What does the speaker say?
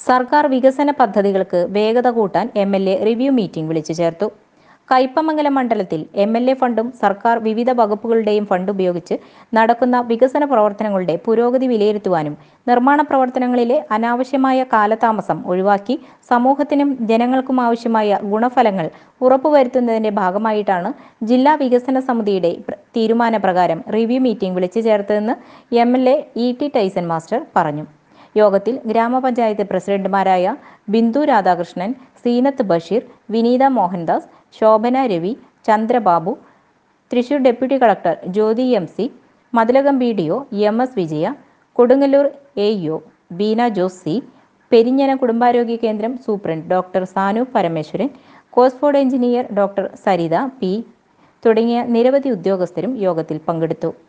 സർക്കാർ വികസന പദ്ധതികൾക്ക് വേഗത കൂട്ടാൻ M L A review meeting വിളിച്ചു ചേർത്തു കയ്പമംഗലം മണ്ഡലത്തിൽ എം എൽ എ ഫണ്ടും സർക്കാർ വിവിധ വകുപ്പുകളുടെയും ഫണ്ട് ഉപയോഗിച്ച് നടക്കുന്ന വികസന പ്രവർത്തനങ്ങളുടെ പുരോഗതി വിലയിരുത്തുവാനും നിർമ്മാണ പ്രവർത്തനങ്ങളിലെ അനാവശ്യമായ കാലതാമസം ഒഴിവാക്കി സമൂഹത്തിനും ജനങ്ങൾക്കും ആവശ്യമായ ഗുണഫലങ്ങൾ ഉറപ്പുവരുത്തുന്നതിന്റെ ഭാഗമായിട്ടാണ് ജില്ലാ വികസന സമിതിയുടെ പ്ര- തീരുമാനപ്രകാരം റിവ്യൂ മീറ്റിംഗ് വിളിച്ചു ചേർത്തതെന്ന് M L A E T Tyson master പറഞ്ഞു യോഗത്തിൽ ഗ്രാമപഞ്ചായത്ത് പ്രസിഡന്റുമാരായ Bindu Radhakrishnan Seenath Basheer Vineetha Mohandas Shobhana Ravi Chandrababu Thrissur deputy collector Jyothi M C Mathilakam B D O M S Vijaya Kodungallur A O Beena Jose C Perinjanam കുടുംബാരോഗ്യ കേന്ദ്രം superintendent doctor Sanu Parameswaran Costford engineer doctor Saritha P തുടങ്ങിയ നിരവധി ഉദ്യോഗസ്ഥരും യോഗത്തിൽ പങ്കെടുത്തു